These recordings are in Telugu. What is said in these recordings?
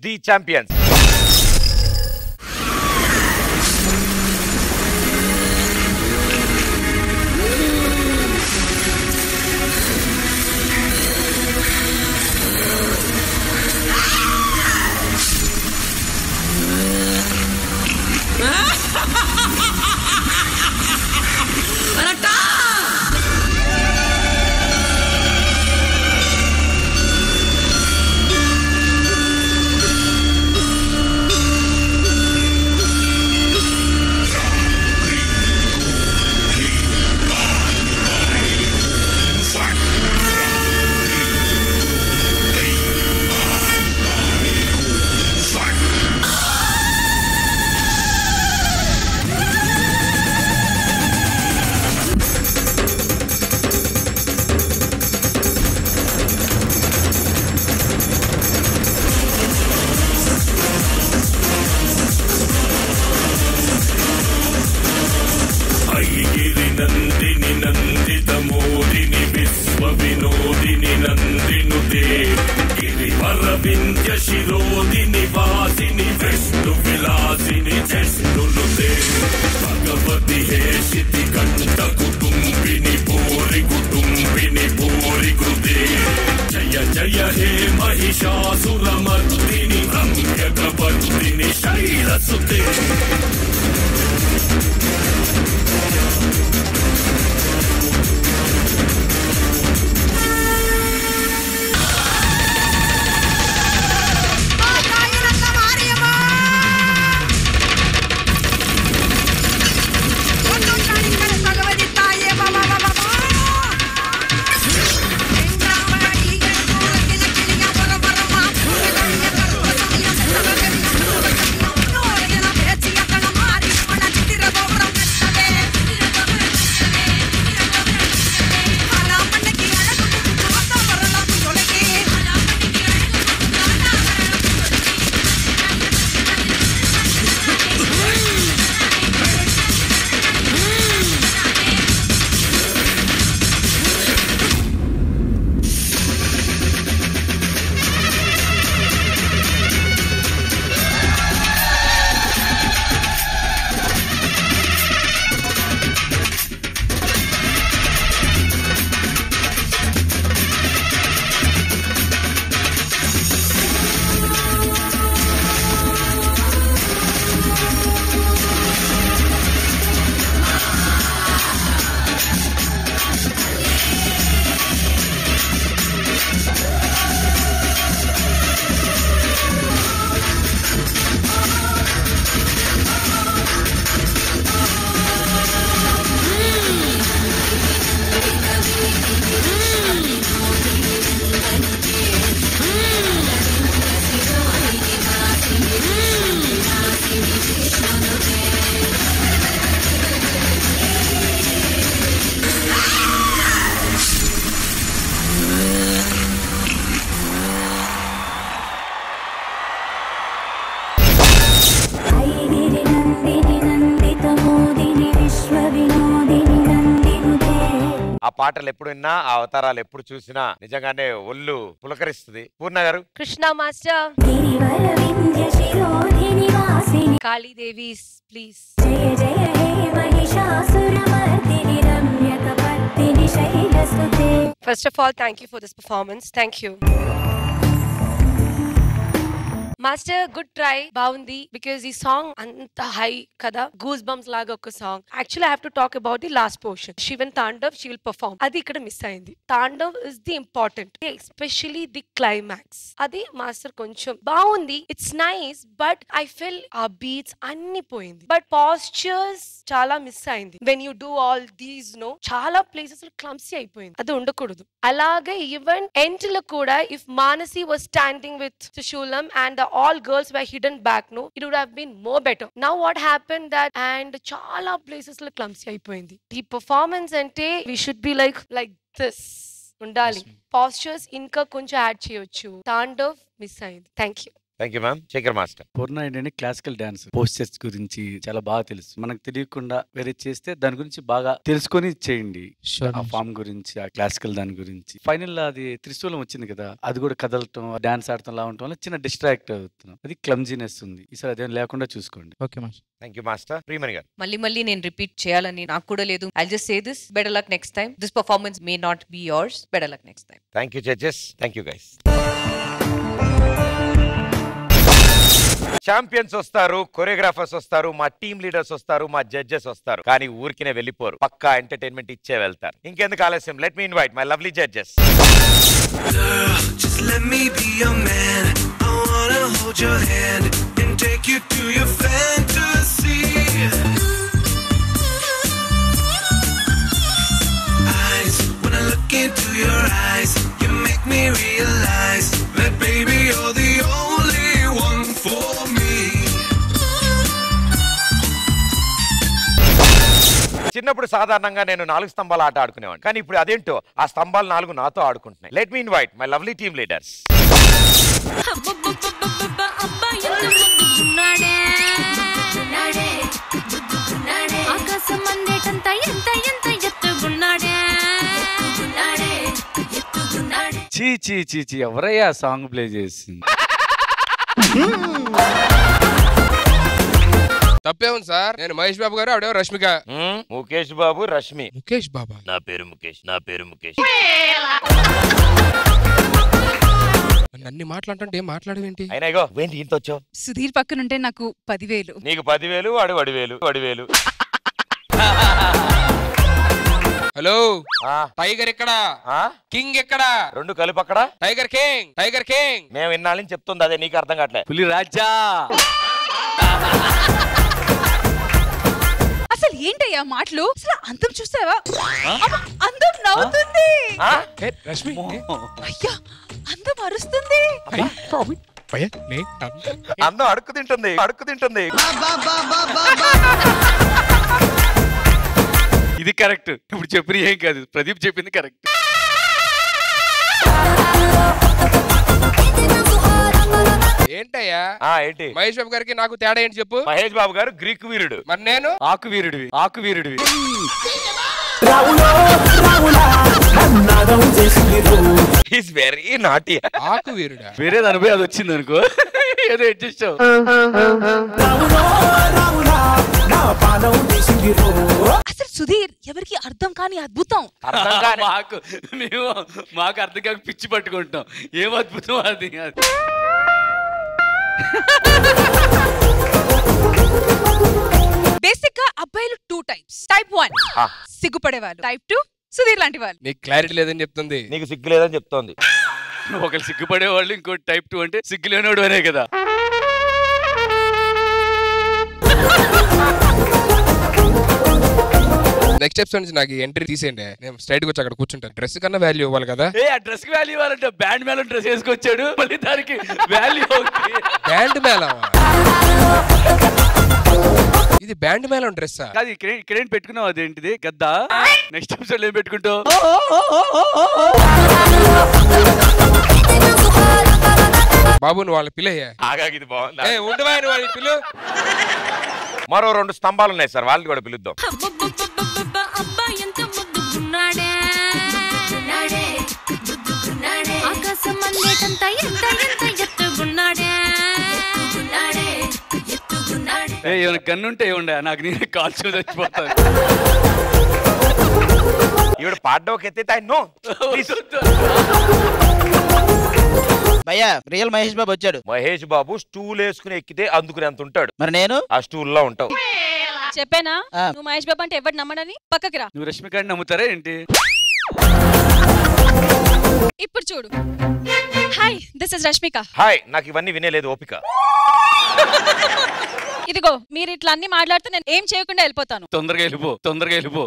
ది ఛాంపియన్స్ ఐగిరి నందిని నందిత మోదిని విశ్వ వినోదిని నందినుతే గిరివర వింధ్య శిరోదిని వాసిని విష్ణు విలాసిని జష్ణునుతే భగవతి హేషితి కంఠ కుటుంబిని పూరి కుటుంబిని పూరి కృతే జయ జయ హే మహిషాసురమర్దిని రమ్యకవర్దిని శైలసుతే ఐగిరి నందిని నందిత మోదిని విశ్వ వినోదిని నందినుతే ఆ పాటలు ఎప్పుడు విన్నా ఆ అవతారాలు ఎప్పుడు చూసినా నిజంగానే ఒళ్ళు పులకరిస్తుంది పూర్ణ గారు కృష్ణ మాస్టర్ గిరివర వింధ్య శిరోధిని వాసిని కాళీదేవి ప్లీజ్ జయ జయ హే మహిషాసురమర్దిని రమ్యకపర్దిని శైలసుతే first of all thank you for this performance thank you master good try బాగుంది బికాజ్ ఈ సాంగ్ అంత హై కదా గూస్ బంప్స్ లాగా ఒక song actually I have to talk about the last portion Shivan Tandav she will perform అది ఇక్కడ మిస్ అయింది Tandav is the important especially the climax అది మాస్టర్ కొంచెం బాగుంది it's nice but I feel ఆ బీట్స్ అన్ని పోయింది బట్ పాస్చర్స్ చాలా మిస్ అయింది when you do all these no చాలా ప్లేసెస్ క్లమ్సీ అయిపోయింది అది ఉండకూడదు అలాగే ఈవెన్ ఎండ్ లో కూడా if Manasi was standing with Sushulam and all girls why hidden back no it would have been more better now what happen that and చాలా ప్లేసెస్ లో క్లమ్సీ అయిపోయింది ఈ పర్ఫార్మెన్స్ అంటే we should be like like this ఉండాలి పాస్చర్స్ ఇంకా కొంచెం యాడ్ చేయొచ్చు తాండవ్ మిస్ అయింది thank you thank you ma'am Shekhar master Purna ఏంటంటే క్లాసికల్ డాన్స్ పోస్టర్స్ గురించి చాలా బాగా తెలుసు మనకు తెలియకుండా వేరే చేస్తే దాని గురించి బాగా తెలుసుకొని చేయండి ఆ ఫామ్ గురించి ఆ క్లాసికల్ దాని గురించి ఫైనల్ అది త్రిశూలం వచ్చింది కదా అది కూడా కదలటం డాన్స్ ఆడటం లా ఉండటం వల్ల చిన్న డిస్ట్రాక్ట్ అవుతున్నాం అది క్లమ్జీనెస్ ఉంది ఈసారి అదేం లేకుండా చూసుకోండి okay master thank you master Priyamani గారు మళ్ళీ మళ్ళీ నేను రిపీట్ చేయాలని నాకు కూడా లేదు I just say this better luck next time this performance may not be yours better luck next time thank you judges thank you guys champions వస్తారు కొరియోగ్రాఫర్స్ వస్తారు మా టీమ్ లీడర్స్ వస్తారు మా జడ్జెస్ వస్తారు కానీ ఊరికినే వెళ్ళిపోరు పక్కా ఎంటర్టైన్మెంట్ ఇచ్చే వెళ్తారు ఇంకెందుకు ఆలస్యం let me invite my lovely judges Just let me be your man. I wanna hold your hand and take you to your fantasy. Eyes, when I look into your eyes, you make me realize that baby you're the only one for me. చిన్నప్పుడు సాధారణంగా నేను నాలుగు స్తంభాల ఆట ఆడుకునేవాడిని కానీ ఇప్పుడు అదేంటో ఆ స్తంభాలు నాలుగు నాతో ఆడుకుంటున్నాయి let me invite my lovely team leaders ఆకాశం అందేటంత ఎంత ఎంత ఎత్తుగున్నాడే ఎత్తుగున్నాడే చీ చీ చీ చీ ఎవరయ్యా సాంగ్ ప్లే చేసింది తప్పే ఉంది సార్ నేను మహేష్ బాబు గారు ఆవిడేమో రష్మిక మ్మ్, ముఖేష్ బాబు రష్మి ముఖేష్ బాబా నా పేరు ముఖేష్ నా పేరు ముఖేష్ నన్ను అన్ని మాట్లాడుతుంటే ఏం మాట్లాడవేంటి అయినా ఇగో ఏంటి ఇంత వచ్చావు సుధీర్ పక్కనుంటే నాకు పదివేలు నీకు పదివేలు వాడు వడివేలు వడివేలు హలో ఆ, టైగర్ ఎక్కడ ఆ? కింగ్ ఎక్కడ రెండు కలిపి అక్కడ టైగర్ కింగ్ టైగర్ కింగ్ మేము ఇన్నాళ్ళని చెప్తుంది అదే నీకు అర్థం కావట్లే పులి రాజా అసలు ఏంటయ్యా మాటలు అసలు అందం చూసావా అమ్మ, అందం నవ్వుతుంది ఆ? ఏ, రష్మి ఏ, అయ్యా అందం అరుస్తుంది అయ్, బాబోయ్. భయ, నే, అందం అడుక్కు తింటుంది అడుక్కు తింటుంది ఇది కరెక్ట్ ఇప్పుడు చెప్పిన ఏం కాదు ప్రదీప్ చెప్పింది కరెక్ట్ ఏంటయ్యా ఆ ఏంటి మహేష్ బాబు గారికి నాకు తేడా ఏంటి చెప్పు మహేష్ బాబు గారు గ్రీక్ వీరుడు మరి నేను ఆకు వీరుడివి ఆకు వీరుడివి ఈస్ వెరీ నాటీ ఆకు వీరుడా వేరే దాని పోయి అది వచ్చింది అనుకో ఏదో అడ్జస్ట్ అసలు సుధీర్ ఎవరికి అర్థం కాని అద్భుతం అర్థం కాని మాకు మేము మాకు అర్థం కాక పిచ్చి పట్టుకుంటాం ఏం అద్భుతం అది అది. బేసిక్ గా అబ్బాయిలు టూ టైప్స్ టైప్ వన్ ఆ. సిగ్గుపడే వాళ్ళు టైప్ టూ సుధీర్ లాంటి వాళ్ళు నీకు క్లారిటీ లేదని చెప్తుంది నీకు సిగ్గు లేదని చెప్తోంది ఒకరు సిగ్గుపడే వాళ్ళు ఇంకోటి టైప్ టూ అంటే సిగ్గు లేనివాడు అనే కదా నెక్స్ట్ ఎపిసోడ్ నుంచి నాకు ఎంట్రీ తీసేయండి నేను స్ట్రైట్ వచ్చి అక్కడ కూర్చుంటాను డ్రెస్ కన్నా వాల్యూ ఇవ్వాలి కదా ఏ ఆ డ్రెస్ కి వాల్యూ ఇవ్వాలంటే బ్యాండ్ మేళం డ్రెస్ వేసుకొచ్చాడు మళ్ళీ దానికి వాల్యూ బ్యాండ్ మేళమా ఇది బ్యాండ్ మేళం డ్రెస్సా కాదు ఇక్కడ ఇక్కడేం పెట్టుకున్నావు అదేంటిది గద్దా నెక్స్ట్ ఎపిసోడ్ ఏం పెట్టుకుంటావు బాబు నువ్వు వాళ్ళ పిల్లయ్యా ఆగాగి ఇది బాగుందా ఏ ఉండవా నువ్వు వాళ్ళ పిల్లు మరో రెండు స్తంభాలు ఉన్నాయి సార్ వాళ్ళని కూడా పిలుద్దాం అబ్బాయి ఎంత ముద్దుగున్నాడే ఆకాశం అందేటంత ఎంత ఎంత ఎత్తుగున్నాడే ఎత్తుగున్నాడే ఏ ఏమైనా గన్ను ఉంటే ఇవ్వండి నాకు నేను కాల్చి చచ్చిపోతాను ఈవిడ పాడ్డం ఒక ఎత్తే నో భయ్యా రియల్ మహేష్ బాబు వచ్చాడు మహేష్ బాబు స్టూల్ వేసుకుని ఎక్కితే అందుకుని అంత ఉంటాడు మరి నేను ఆ స్టూల్లో ఉంటావు చెప్పానా ఆ. నువ్వు మహేష్ బాబు అంటే ఎవరు నమ్మడని పక్కకి రా నువ్వు రష్మికాడిని నమ్ముతారా ఏంటి ఇప్పుడు చూడు hi this is Rashmika hi నాకు ఇవన్నీ వినేలేదు ఓపిక ఇదిగో మీరు ఇట్లా అన్ని మాట్లాడితే నేను ఏం చేయకుండా వెళ్ళిపోతాను తొందరగా వెళ్ళిపో తొందరగా వెళ్ళిపో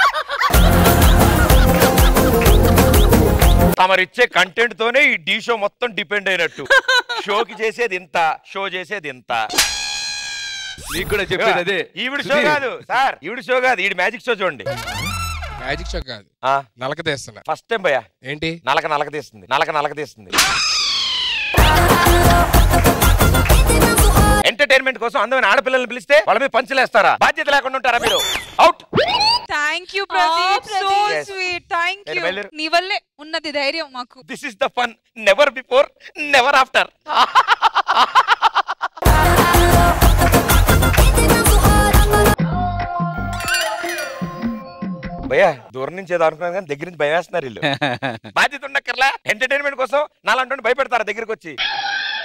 తమరిచ్చే కంటెంట్ తోనే ఈ డి షో మొత్తం డిపెండ్ అయినట్టు షోకి చేసేది ఇంత షో చేసేది ఇంత నీకు కూడా చెప్పేది అదే ఈవిడ షో కాదు సార్ ఈవిడ షో కాదు ఈవిడ మ్యాజిక్ షో చూడండి మ్యాజిక్ షో కాదు ఆ నలక తీస్తున్నా ఫస్ట్ టైం భయ్యా ఏంటి నలక నలక తీస్తుంది నలక నలక తీస్తుంది ఎంటర్టైన్మెంట్ కోసం అందమైన ఆడపిల్లల్ని పిలిస్తే వాళ్ళ మీద పంచలేస్తారా బాధ్యత లేకుండా ఉంటారా మీరు out thank you Pradeep so Yes. Sweet thank వెళ్ళి యూ బయలుదేరు. నీ వల్లే ఉన్నది ధైర్యం మాకు this is the fun never before never after భయ్యా దూరం నుంచి ఏదో అనుకున్నాను కానీ దగ్గర నుంచి భయం వేస్తున్నారు వీళ్ళు బాధ్యత ఉండక్కర్లా ఎంటర్టైన్మెంట్ కోసం నాలంటే భయపెడతారా దగ్గరికి వచ్చి